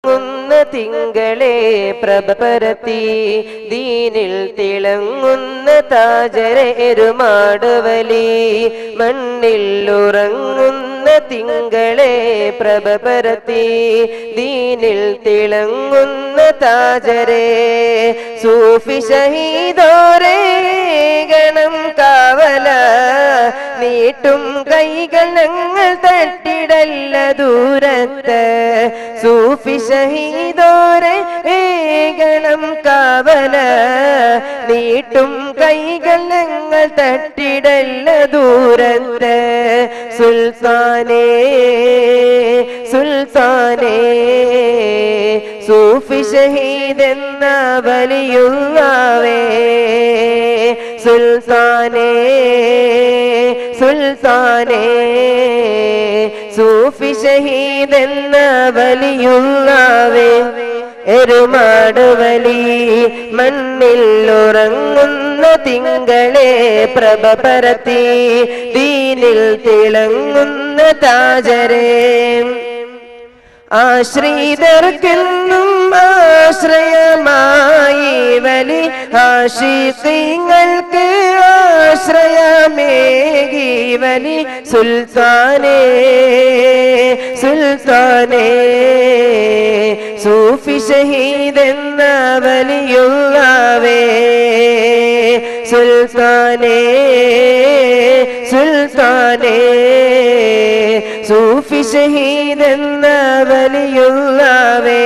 ുന്ന തിങ്കളെ പ്രഭ പരത്തി ദീനിൽ തിളങ്ങുന്ന താജരേരുമാടുവലി മണ്ണിൽ ഉറങ്ങുന്ന തിങ്കളെ പ്രഭ പരത്തി ദീനിൽ തിളങ്ങുന്ന താജരേ സൂഫി ഷഹീദോരേ ഗണം കാവല നീട്ടും കൈകൾ ഞങ്ങൾ തട്ടിടല്ല ദൂരത്ത് സൂഫി ഷഹീദോരെ ഏകണം കാവല നീട്ടും കൈകൾ ഞങ്ങൾ തട്ടിടല്ല ദൂരത്ത് സുൽത്താനേ സുൽത്താനേ സൂഫി ഷഹീദ് എന്ന വലിയുള്ളവേ സുൽത്താനേ സുൽത്താനേ സൂഫി ഷഹീദ് എന്ന വലിയുള്ളവേ എരുമാട് വലി മണ്ണിൽ ഉറങ്ങുന്ന തിങ്കളെ പ്രഭ പരത്തി ദീനിൽ തിളങ്ങുന്ന താജരേ ആശ്രിതർക്കെന്നും ആശ്രയമായി വലി ആശിങ്ങൾക്ക് ആശ്രയമേകി വലി സുൽത്താനേ സുൽത്താനേ സൂഫി ഷഹീദ് എന്ന വലിയുള്ളവേ സുൽത്താനേ സുൽത്താനേ സൂഫി ഷഹീദ് എന്ന വലിയുള്ളവേ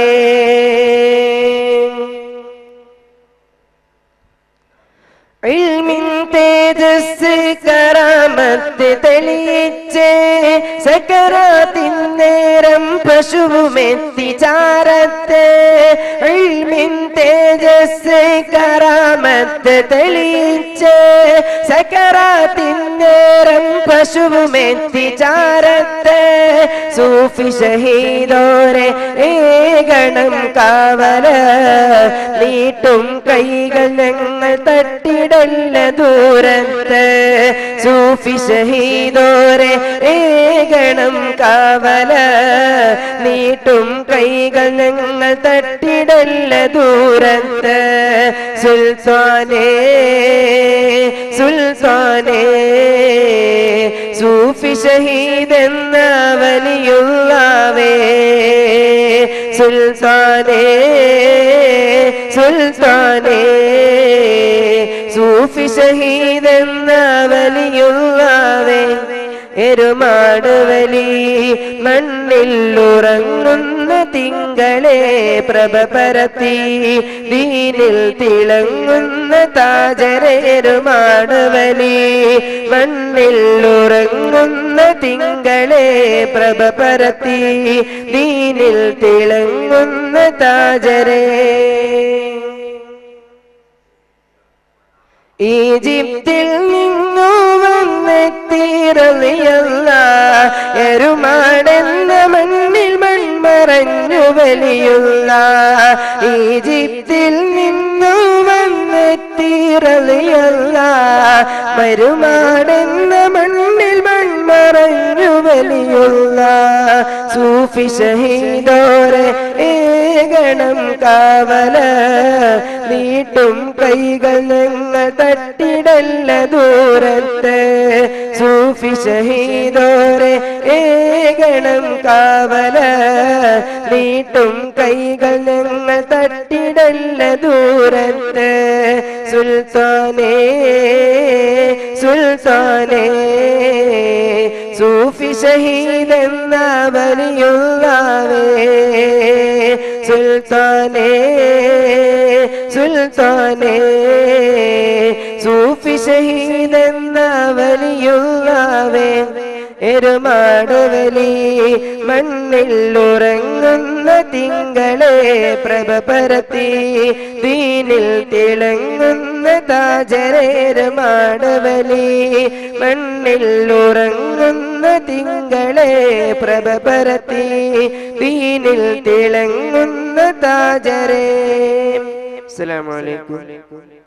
ഇൽമിൻ തേജസ് കറാമത്ത് തെളിയിച്ച് സക്കറാത്തിൻ നേരം പശുവുമെത്തി ചാരത്ത് ഇൽമിൻ തേജസ് കറാമത്ത് തെളിയിച്ച് സക്കറാത്തിൻ നേരം പശുവുമെത്തി ചാരത്ത് സൂഫി ഷഹീദോരെ ഏകണം കാവല നീട്ടും കൈകൾ ഞങ്ങൾ തട്ടിടല്ല ദൂരത്ത് സൂഫി ഷഹീദോരെ ഏകണം കാവല നീട്ടും കൈകൾ ഞങ്ങൾ തട്ടിടല്ല ദൂരത്ത് സുൽത്താനേ സുൽത്താനേ സൂഫി ഷഹീദ് എന്ന വലിയുള്ളവേ സുൽത്താനേ സുൽത്താനേ സൂഫി ഷഹീദ് എന്ന വലിയുള്ളവേ എരുമാട് വലി മണ്ണിൽ ഉറങ്ങുന്ന തിങ്കളെ പ്രഭ പരത്തി ദീനിൽ തിളങ്ങുന്ന താജരേരുമാട് വലി മണ്ണിൽ ഉറങ്ങുന്ന തിങ്കളെ പ്രഭ പരത്തി ദീനിൽ തിളങ്ങുന്ന താജരേ ഈജിപ്തിൽ നിന്നു വന്നെത്തിറലിയല്ല എരുമാടെന്ന മണ്ണിൽ മൺമറഞ്ഞു വലിയുള്ള ഈജിപ്തിൽ നിന്നു വന്നെത്തിറലിയല്ല മരുമാടെന്ന മണ്ണിൽ മൺമറഞ്ഞു വലിയുള്ള സൂഫി ഷഹീദോരെ ഏകണം കാവല നീട്ടും കൈകൾ ഞങ്ങൾ തട്ടിടല്ല ദൂരത്ത് സൂഫി ഷഹീദോരെ ഏകണം കാവല നീട്ടും കൈകൾ ഞങ്ങൾ തട്ടിടല്ല ദൂരത്ത് സുൽത്താനേ സുൽത്താനേ സൂഫി ഷഹീദ് എന്ന വലിയുള്ളവേ സുൽത്താനേ സുൽത്താനേ സൂഫി ഷഹീദ് എന്ന വലിയുള്ളവേ എരുമാട് വലി മണ്ണിൽ ഉറങ്ങുന്ന തിങ്കളെ പ്രഭ പരത്തി ദീനിൽ തിളങ്ങുന്ന താജരേരുമാട് വലി മണ്ണിൽ ഉറങ്ങുന്ന തിങ്കളെ പ്രഭ പരത്തി ദീനിൽ തിളങ്ങുന്ന താജരേ അസ്സലാമു അലൈക്കും